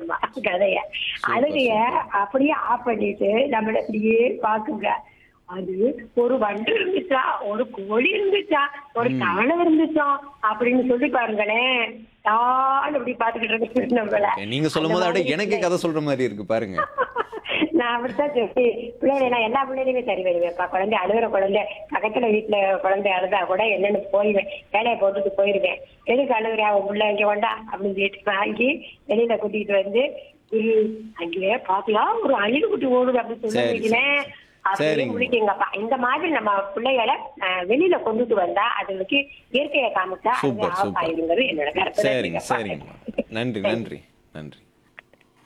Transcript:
ஆமா கதைய அழுகைய அப்படியே ஆஃப் பண்ணிட்டு நம்மள அப்படியே பாக்குங்க அது ஒரு வண்டு இருந்துச்சா ஒரு கோழி இருந்துச்சா ஒரு காணை இருந்துச்சா அப்படின்னு சொல்லி பாருங்களேன் தான் அப்படி பாத்துக்கிட்டு இருக்கு நம்மள நீங்க சொல்லும் போது அந்த அப்படியே மாதிரி எனக்கே கதை சொல்ற மாதிரி இருக்கு பாருங்க நான் அப்படித்தான் சொல்லி பிள்ளைகளை நான் எல்லா பிள்ளைகளையுமே சரி வருவேன்ப்பா குழந்தை அழுகிற குழந்தை பக்கத்துல வீட்டுல குழந்தை அழுதா கூட என்னன்னு போயிடுவேன் வேலையை போட்டுட்டு போயிருவேன் எதுக்கு அழுகுற அவன் உள்ள இங்க கொண்டா அப்படின்னு சொல்லிட்டு வாங்கி வெளியில கூட்டிட்டு வந்து இரு அங்கே பாத்தியா ஒரு அணில் குட்டி ஓடுது அப்படின்னு சரி, சொல்லிக்கிறேன் அப்படியே சரிங்க. முடிக்கீங்கப்பா இந்த மாதிரி நம்ம பிள்ளைகளை அஹ், வெளியில கொண்டுட்டு வந்தா அதுங்களுக்கு இயற்கையை காமிச்சா அது சூப்பர் ஆஃப் சூப்பர் ஆயிடுங்கிறது என்னோட கருத்து சரிங்க சரிங்கம்மா நன்றி நன்றி நன்றி